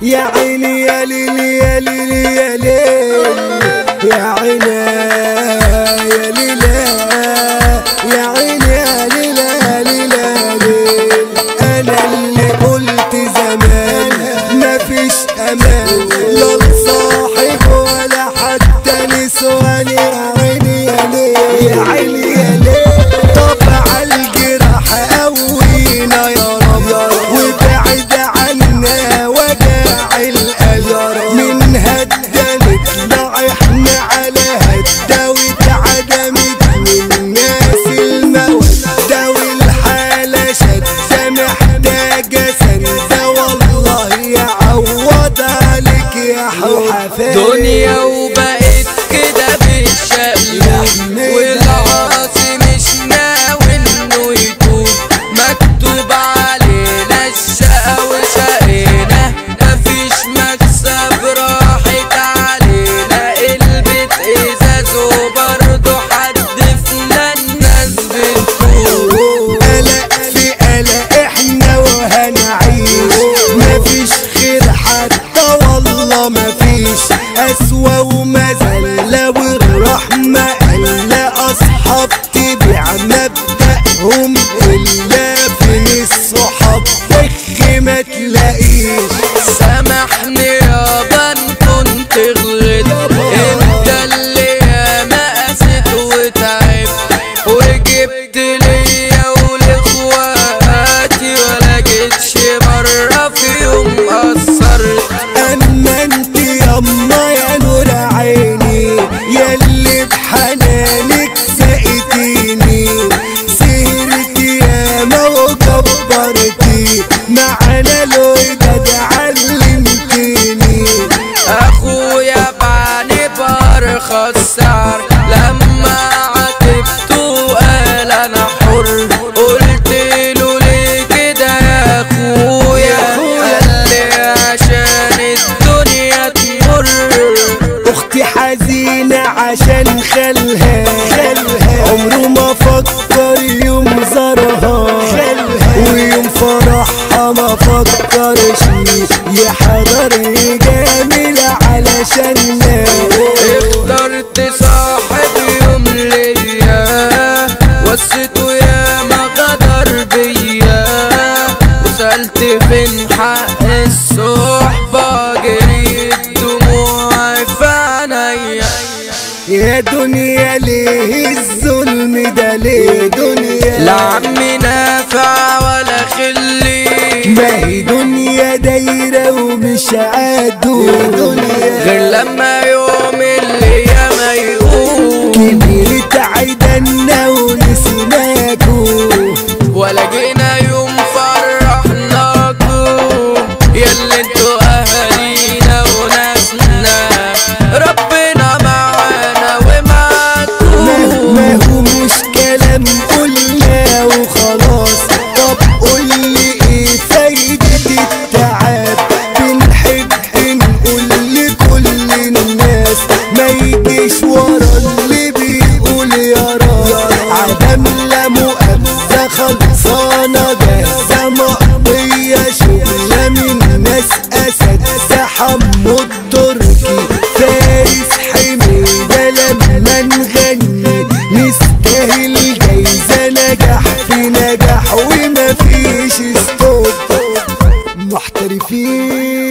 يا عيني يا ليلي يا ليلي يا ليل يا عيني يا ليلى يا عيني يا ليلى يا ليلى يا ليل انا اللي قلت زمان مفيش امان لا لصاحب ولا حتى نسوان يا عيني يا ليل يا عيني يا ليل طبع الجراح قوينا يا رب وبعد عنا وجع القلب من هدى نطلع احنا على هدى واتعدمت من الناس المودة والحالة شدة محتاجة سندة والله يعوض عليك يا حوحفاز دنيا وبقت كده بالشقلوب والعاصي مش ناوي انه يتوب مكتوب علينا الشقا وشقينا مفيش مكسب راحت علينا البيت ازاز وبرضه حدفنا الناس بتقول قلق في قلق احنا وهنعيش مفيش خير حتى والله مفيش اسوأ ومذلة والرحمة الا اصحاب تبيع مبدأهم الا في الصحاب فخ ما تلاقيش سامحني يابا ان كنت غلطت انت اللي ياما قست وتعبت وجبت ليا ولاخواتي ولا جيتش مرة في يوم قصرت اما انت يما يا نور عيني ياللي بحنانك سقيتيني سهرتي ياما وكبرتي معانا الوداد علمتيني اخويا بعاني برخص سعر لما عاتبته قال انا حر قلت له ليه كده يا اخويا قال لي عشان الدنيا تمر اختي حزينة عشان خالها خالها عمره ما فكر يوم زارها خالها ويوم فرحها ما فكرش يحضر جامل علشاننا اخترت صاحب يوم ليا وسته يا ما غدر بيا وسألت فين حق الصحبة جريت دموعي في عينيا يا دنيا ليه الظلم ده ليه دنيا لا عمي نافع ولا خلي ما هي دنيا دايرة ومش عادو دنيا غير لما يوم اللي يا ما يقوم كبرت عيدنا ونسيناكو ولا جينا يوم فرحناكم ياللي انتوا اهالينا وناسنا ربنا معانا ومعاكم ما هو مش كلام قلنا وخلاص طب قولي ايه فايدة التعب بنحب نقول لكل الناس ما يجيش ورا اللي بيقول يا رب عدم لا مؤاخذة خلصانة جاهزة مقضية شغلة من ناس أسد حمو التركي فارس حميدة لما نغني نستاهل جايزة نجاح في نجاح ومفيش ستوب محترفين